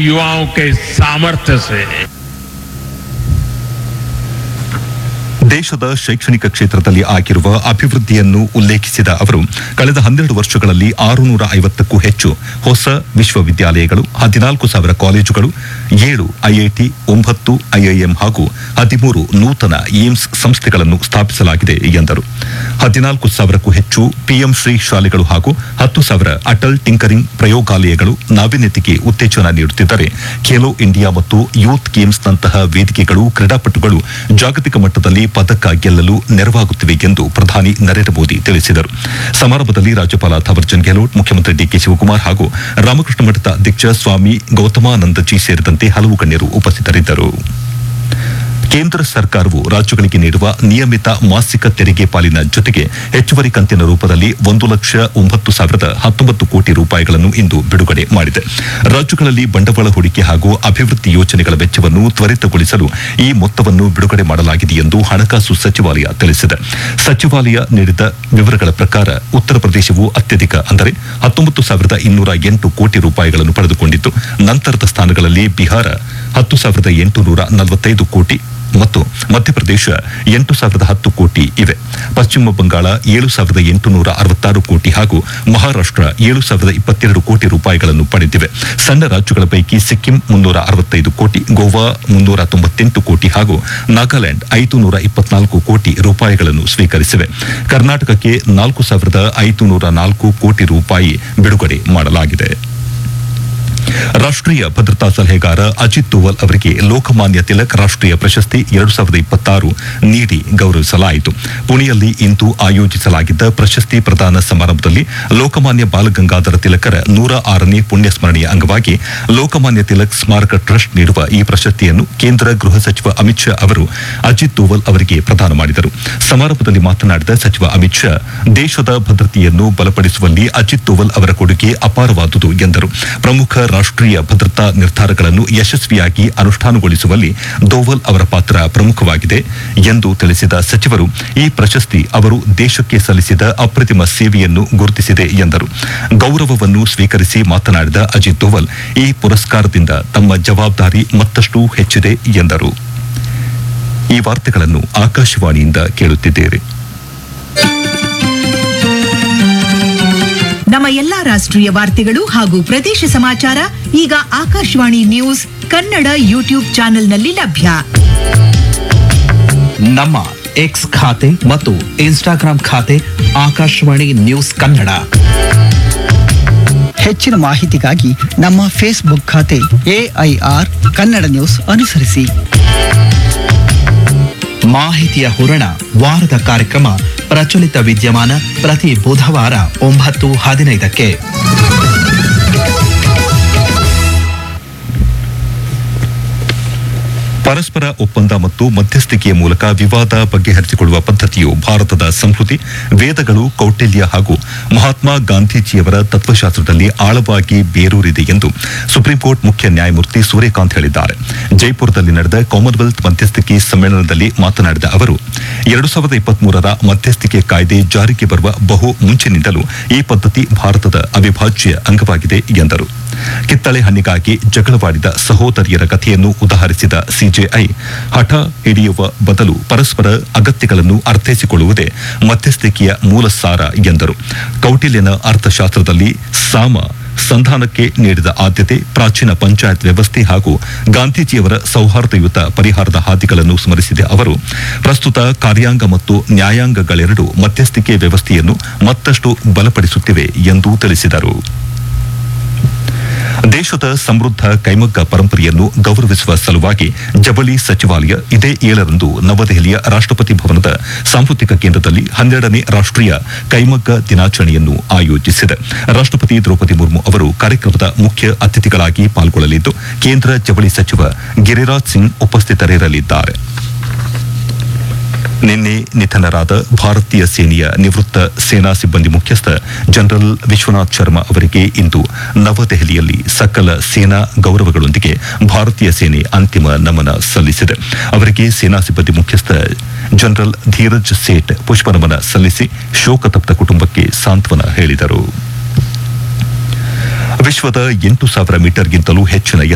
युवाओं के सामर्थ्य से ದೇಶದ ಶೈಕ್ಷಣಿಕ ಕ್ಷೇತ್ರದಲ್ಲಿ ಆಗಿರುವ ಅಭಿವೃದ್ಧಿಯನ್ನು ಉಲ್ಲೇಖಿಸಿದ ಅವರು ಕಳೆದ ಹನ್ನೆರಡು ವರ್ಷಗಳಲ್ಲಿ ಆರುನೂರ ಐವತ್ತಕ್ಕೂ ಹೆಚ್ಚು ಹೊಸ ವಿಶ್ವವಿದ್ಯಾಲಯಗಳು ಹದಿನಾಲ್ಕು ಸಾವಿರ ಕಾಲೇಜುಗಳು ಏಳು ಐಐಟಿ ಒಂಬತ್ತು ಐಐಎಂ ಹಾಗೂ ಹದಿಮೂರು ನೂತನ ಏಮ್ಸ್ ಸಂಸ್ಥೆಗಳನ್ನು ಸ್ಥಾಪಿಸಲಾಗಿದೆ ಎಂದರು ಹದಿನಾಲ್ಕು ಸಾವಿರಕ್ಕೂ ಹೆಚ್ಚು ಪಿಎಂ ಶ್ರೀ ಶಾಲೆಗಳು ಹಾಗೂ ಹತ್ತು ಸಾವಿರ ಅಟಲ್ ಟಿಂಕರಿಂಗ್ ಪ್ರಯೋಗಾಲಯಗಳು ನಾವೀನ್ಯತೆಗೆ ಉತ್ತೇಜನ ನೀಡುತ್ತಿದ್ದರೆ ಖೇಲೋ ಇಂಡಿಯಾ ಮತ್ತು ಯೂತ್ ಗೇಮ್ಸ್ನಂತಹ ವೇದಿಕೆಗಳು ಕ್ರೀಡಾಪಟುಗಳು ಜಾಗತಿಕ ಮಟ್ಟದಲ್ಲಿ ಪದಕ ಗೆಲ್ಲಲು ನೆರವಾಗುತ್ತಿವೆ ಎಂದು ಪ್ರಧಾನಿ ನರೇಂದ್ರ ಮೋದಿ ತಿಳಿಸಿದರು ಸಮಾರಂಭದಲ್ಲಿ ರಾಜ್ಯಪಾಲ ಥಾವರ್ಚಂದ್ ಗೆಹ್ಲೋಟ್ ಮುಖ್ಯಮಂತ್ರಿ ಡಿಕೆ ಶಿವಕುಮಾರ್ ಹಾಗೂ ರಾಮಕೃಷ್ಣ ಮಠದ ಅಧ್ಯಕ್ಷ ಸ್ವಾಮಿ ಗೌತಮಾನಂದಜಿ ಸೇರಿದಂತೆ ಹಲವು ಗಣ್ಯರು ಉಪಸ್ಥಿತರಿದ್ದರು ಕೇಂದ್ರ ಸರ್ಕಾರವು ರಾಜ್ಯಗಳಿಗೆ ನೀಡುವ ನಿಯಮಿತ ಮಾಸಿಕ ತೆರಿಗೆ ಪಾಲಿನ ಜೊತೆಗೆ ಹೆಚ್ಚುವರಿ ಕಂತಿನ ರೂಪದಲ್ಲಿ ಒಂದು ಲಕ್ಷ ಒಂಬತ್ತು ಸಾವಿರದ ಹತ್ತೊಂಬತ್ತು ಕೋಟಿ ರೂಪಾಯಿಗಳನ್ನು ಇಂದು ಬಿಡುಗಡೆ ಮಾಡಿದೆ ರಾಜ್ಯಗಳಲ್ಲಿ ಬಂಡವಾಳ ಹೂಡಿಕೆ ಹಾಗೂ ಅಭಿವೃದ್ಧಿ ಯೋಜನೆಗಳ ವೆಚ್ಚವನ್ನು ತ್ವರಿತಗೊಳಿಸಲು ಈ ಮೊತ್ತವನ್ನು ಬಿಡುಗಡೆ ಮಾಡಲಾಗಿದೆ ಎಂದು ಹಣಕಾಸು ಸಚಿವಾಲಯ ತಿಳಿಸಿದೆ ಸಚಿವಾಲಯ ನೀಡಿದ ವಿವರಗಳ ಪ್ರಕಾರ ಉತ್ತರ ಪ್ರದೇಶವು ಅತ್ಯಧಿಕ ಅಂದರೆ ಹತ್ತೊಂಬತ್ತು ಸಾವಿರದ ಇನ್ನೂರ ಎಂಟು ಕೋಟಿ ರೂಪಾಯಿಗಳನ್ನು ಪಡೆದುಕೊಂಡಿದ್ದು ನಂತರದ ಸ್ಥಾನಗಳಲ್ಲಿ ಬಿಹಾರ ಹತ್ತು ಸಾವಿರದ ಎಂಟುನೂರ ನಲವತ್ತೈದು ಕೋಟಿ ಮತ್ತು ಮಧ್ಯಪ್ರದೇಶ ಎಂಟು ಸಾವಿರದ ಹತ್ತು ಕೋಟಿ ಇವೆ ಪಶ್ಚಿಮ ಬಂಗಾಳ ಏಳು ಸಾವಿರದ ಎಂಟುನೂರ ಅರವತ್ತಾರು ಕೋಟಿ ಹಾಗೂ ಮಹಾರಾಷ್ಟ್ರ ಏಳು ಸಾವಿರದ ಇಪ್ಪತ್ತೆರಡು ಕೋಟಿ ರೂಪಾಯಿಗಳನ್ನು ಪಡೆದಿವೆ ಸಣ್ಣ ರಾಜ್ಯಗಳ ಪೈಕಿ ಸಿಕ್ಕಿಂ ಮುನ್ನೂರ ಅರವತ್ತೈದು ಕೋಟಿ ಗೋವಾ ಮುನ್ನೂರ ತೊಂಬತ್ತೆಂಟು ಕೋಟಿ ಹಾಗೂ ನಾಗಾಲ್ಯಾಂಡ್ ಐದು ನೂರ ಇಪ್ಪತ್ನಾಲ್ಕು ಕೋಟಿ ರೂಪಾಯಿಗಳನ್ನು ಸ್ವೀಕರಿಸಿವೆ ಕರ್ನಾಟಕಕ್ಕೆ ನಾಲ್ಕು ಸಾವಿರದ ಐದು ನೂರ ನಾಲ್ಕು ಕೋಟಿ ರೂಪಾಯಿ ಬಿಡುಗಡೆ ಮಾಡಲಾಗಿದೆ ರಾಷ್ಟ್ರೀಯ ಭದ್ರತಾ ಸಲಹೆಗಾರ ಅಜಿತ್ ದೋವಲ್ ಅವರಿಗೆ ಲೋಕಮಾನ್ಯ ತಿಲಕ್ ರಾಷ್ಟ್ರೀಯ ಪ್ರಶಸ್ತಿ ಎರಡು ಸಾವಿರದ ಇಪ್ಪತ್ತಾರು ನೀಡಿ ಗೌರವಿಸಲಾಯಿತು ಪುಣೆಯಲ್ಲಿ ಇಂದು ಆಯೋಜಿಸಲಾಗಿದ್ದ ಪ್ರಶಸ್ತಿ ಪ್ರದಾನ ಸಮಾರಂಭದಲ್ಲಿ ಲೋಕಮಾನ್ಯ ಬಾಲಗಂಗಾಧರ ತಿಲಕರ ನೂರ ಆರನೇ ಪುಣ್ಯ ಸ್ಮರಣೆಯ ಅಂಗವಾಗಿ ಲೋಕಮಾನ್ಯ ತಿಲಕ್ ಸ್ಮಾರಕ ಟ್ರಸ್ಟ್ ನೀಡುವ ಈ ಪ್ರಶಸ್ತಿಯನ್ನು ಕೇಂದ್ರ ಗೃಹ ಸಚಿವ ಅಮಿತ್ ಶಾ ಅವರು ಅಜಿತ್ ದೋವಲ್ ಅವರಿಗೆ ಪ್ರದಾನ ಮಾಡಿದರು ಸಮಾರಂಭದಲ್ಲಿ ಮಾತನಾಡಿದ ಸಚಿವ ಅಮಿತ್ ಶಾ ದೇಶದ ಭದ್ರತೆಯನ್ನು ಬಲಪಡಿಸುವಲ್ಲಿ ಅಜಿತ್ ದೋವಲ್ ಅವರ ಕೊಡುಗೆ ಅಪಾರವಾದುದು ಎಂದರು ಪ್ರಮುಖ ರಾಷ್ಟ್ರೀಯ ಭದ್ರತಾ ನಿರ್ಧಾರಗಳನ್ನು ಯಶಸ್ವಿಯಾಗಿ ಅನುಷ್ಠಾನಗೊಳಿಸುವಲ್ಲಿ ದೋವಲ್ ಅವರ ಪಾತ್ರ ಪ್ರಮುಖವಾಗಿದೆ ಎಂದು ತಿಳಿಸಿದ ಸಚಿವರು ಈ ಪ್ರಶಸ್ತಿ ಅವರು ದೇಶಕ್ಕೆ ಸಲ್ಲಿಸಿದ ಅಪ್ರತಿಮ ಸೇವೆಯನ್ನು ಗುರುತಿಸಿದೆ ಎಂದರು ಗೌರವವನ್ನು ಸ್ವೀಕರಿಸಿ ಮಾತನಾಡಿದ ಅಜಿತ್ ದೋವಲ್ ಈ ಪುರಸ್ಕಾರದಿಂದ ತಮ್ಮ ಜವಾಬ್ದಾರಿ ಮತ್ತಷ್ಟು ಹೆಚ್ಚಿದೆ ಎಂದರು ಈ ವಾರ್ತೆಗಳನ್ನು ಆಕಾಶವಾಣಿಯಿಂದ ಕೇಳುತ್ತಿದ್ದೇವೆ ನಮ್ಮ ಎಲ್ಲಾ ರಾಷ್ಟ್ರೀಯ ವಾರ್ತೆಗಳು ಹಾಗೂ ಪ್ರದೇಶ ಸಮಾಚಾರ ಈಗ ಆಕಾಶವಾಣಿ ನ್ಯೂಸ್ ಕನ್ನಡ ಯೂಟ್ಯೂಬ್ ಚಾನೆಲ್ನಲ್ಲಿ ಲಭ್ಯ ನಮ್ಮ ಎಕ್ಸ್ ಖಾತೆ ಮತ್ತು ಇನ್ಸ್ಟಾಗ್ರಾಂ ಖಾತೆ ಆಕಾಶವಾಣಿ ನ್ಯೂಸ್ ಕನ್ನಡ ಹೆಚ್ಚಿನ ಮಾಹಿತಿಗಾಗಿ ನಮ್ಮ ಫೇಸ್ಬುಕ್ ಖಾತೆ ಎಐಆರ್ ಕನ್ನಡ ನ್ಯೂಸ್ ಅನುಸರಿಸಿ ಮಾಹಿತಿಯ ಹೂರಣ ವಾರದ ಕಾರ್ಯಕ್ರಮ ಪ್ರಚಲಿತ ವಿದ್ಯಮಾನ ಪ್ರತಿ ಬುಧವಾರ ಒಂಬತ್ತು ಹದಿನೈದಕ್ಕೆ ಪರಸ್ಪರ ಒಪ್ಪಂದ ಮತ್ತು ಮಧ್ಯಸ್ಥಿಕೆಯ ಮೂಲಕ ವಿವಾದ ಬಗೆಹರಿಸಿಕೊಳ್ಳುವ ಪದ್ಧತಿಯು ಭಾರತದ ಸಂಸ್ಕೃತಿ ವೇದಗಳು ಕೌಟಿಲ್ಯ ಹಾಗೂ ಮಹಾತ್ಮ ಗಾಂಧೀಜಿಯವರ ತತ್ವಶಾಸ್ತ್ರದಲ್ಲಿ ಆಳವಾಗಿ ಬೇರೂರಿದೆ ಎಂದು ಸುಪ್ರೀಂ ಕೋರ್ಟ್ ಮುಖ್ಯ ನ್ಯಾಯಮೂರ್ತಿ ಸೂರ್ಯಕಾಂತ್ ಹೇಳಿದ್ದಾರೆ ಜೈಪುರದಲ್ಲಿ ನಡೆದ ಕಾಮನ್ವೆಲ್ತ್ ಮಧ್ಯಸ್ಥಿಕೆ ಸಮ್ಮೇಳನದಲ್ಲಿ ಮಾತನಾಡಿದ ಅವರು ಎರಡು ಸಾವಿರದ ಇಪ್ಪತ್ಮೂರರ ಮಧ್ಯಸ್ಥಿಕೆ ಕಾಯ್ದೆ ಜಾರಿಗೆ ಬರುವ ಬಹು ಮುಂಚಿನಿಂದಲೂ ಈ ಪದ್ಧತಿ ಭಾರತದ ಅವಿಭಾಜ್ಯ ಅಂಗವಾಗಿದೆ ಎಂದರು ಕಿತ್ತಳೆ ಹಣ್ಣಿಗಾಗಿ ಜಗಳವಾಡಿದ ಸಹೋದರಿಯರ ಕಥೆಯನ್ನು ಉದಾಹರಿಸಿದ ಸಿಜೆಐ ಹಠ ಹಿಡಿಯುವ ಬದಲು ಪರಸ್ಪರ ಅಗತ್ಯಗಳನ್ನು ಅರ್ಥೈಸಿಕೊಳ್ಳುವುದೇ ಮಧ್ಯಸ್ಥಿಕೆಯ ಮೂಲ ಸಾರ ಎಂದರು ಕೌಟಿಲ್ಯನ ಅರ್ಥಶಾಸ್ತ್ರದಲ್ಲಿ ಸಾಮ ಸಂಧಾನಕ್ಕೆ ನೀಡಿದ ಆದ್ಯತೆ ಪ್ರಾಚೀನ ಪಂಚಾಯತ್ ವ್ಯವಸ್ಥೆ ಹಾಗೂ ಗಾಂಧೀಜಿಯವರ ಸೌಹಾರ್ದಯುತ ಪರಿಹಾರದ ಹಾದಿಗಳನ್ನು ಸ್ಮರಿಸಿದ ಅವರು ಪ್ರಸ್ತುತ ಕಾರ್ಯಾಂಗ ಮತ್ತು ನ್ಯಾಯಾಂಗಗಳೆರಡೂ ಮಧ್ಯಸ್ಥಿಕೆ ವ್ಯವಸ್ಥೆಯನ್ನು ಮತ್ತಷ್ಟು ಬಲಪಡಿಸುತ್ತಿವೆ ಎಂದು ತಿಳಿಸಿದರು ದೇಶದ ಸಮೃದ್ಧ ಕೈಮಗ್ಗ ಪರಂಪರೆಯನ್ನು ಗೌರವಿಸುವ ಸಲುವಾಗಿ ಜವಳಿ ಸಚಿವಾಲಯ ಇದೇ ಏಳರಂದು ನವದೆಹಲಿಯ ರಾಷ್ಟ್ರಪತಿ ಭವನದ ಸಾಂಸ್ಕೃತಿಕ ಕೇಂದ್ರದಲ್ಲಿ ಹನ್ನೆರಡನೇ ರಾಷ್ಟ್ರೀಯ ಕೈಮಗ್ಗ ದಿನಾಚರಣೆಯನ್ನು ಆಯೋಜಿಸಿದೆ ರಾಷ್ಟ್ರಪತಿ ದ್ರೌಪದಿ ಮುರ್ಮು ಅವರು ಕಾರ್ಯಕ್ರಮದ ಮುಖ್ಯ ಅತಿಥಿಗಳಾಗಿ ಪಾಲ್ಗೊಳ್ಳಲಿದ್ದು ಕೇಂದ್ರ ಜವಳಿ ಸಚಿವ ಗಿರಿರಾಜ್ ಸಿಂಗ್ ಉಪಸ್ಥಿತರಿರಲಿದ್ದಾರೆ ನಿನ್ನೆ ನಿಧನರಾದ ಭಾರತೀಯ ಸೇನೆಯ ನಿವೃತ್ತ ಸೇನಾ ಸಿಬ್ಬಂದಿ ಮುಖ್ಯಸ್ಥ ಜನರಲ್ ವಿಶ್ವನಾಥ್ ಶರ್ಮಾ ಅವರಿಗೆ ಇಂದು ನವದೆಹಲಿಯಲ್ಲಿ ಸಕಲ ಸೇನಾ ಗೌರವಗಳೊಂದಿಗೆ ಭಾರತೀಯ ಸೇನೆ ಅಂತಿಮ ನಮನ ಸಲ್ಲಿಸಿದೆ ಅವರಿಗೆ ಸೇನಾ ಸಿಬ್ಬಂದಿ ಮುಖ್ಯಸ್ಥ ಜನರಲ್ ಧೀರಜ್ ಸೇಠ್ ಪುಷ್ಪನಮನ ಸಲ್ಲಿಸಿ ಶೋಕತಪ್ತ ಕುಟುಂಬಕ್ಕೆ ಸಾಂತ್ವನ ಹೇಳಿದರು ವಿಶ್ವದ ಎಂಟು ಸಾವಿರ ಮೀಟರ್ಗಿಂತಲೂ ಹೆಚ್ಚಿನ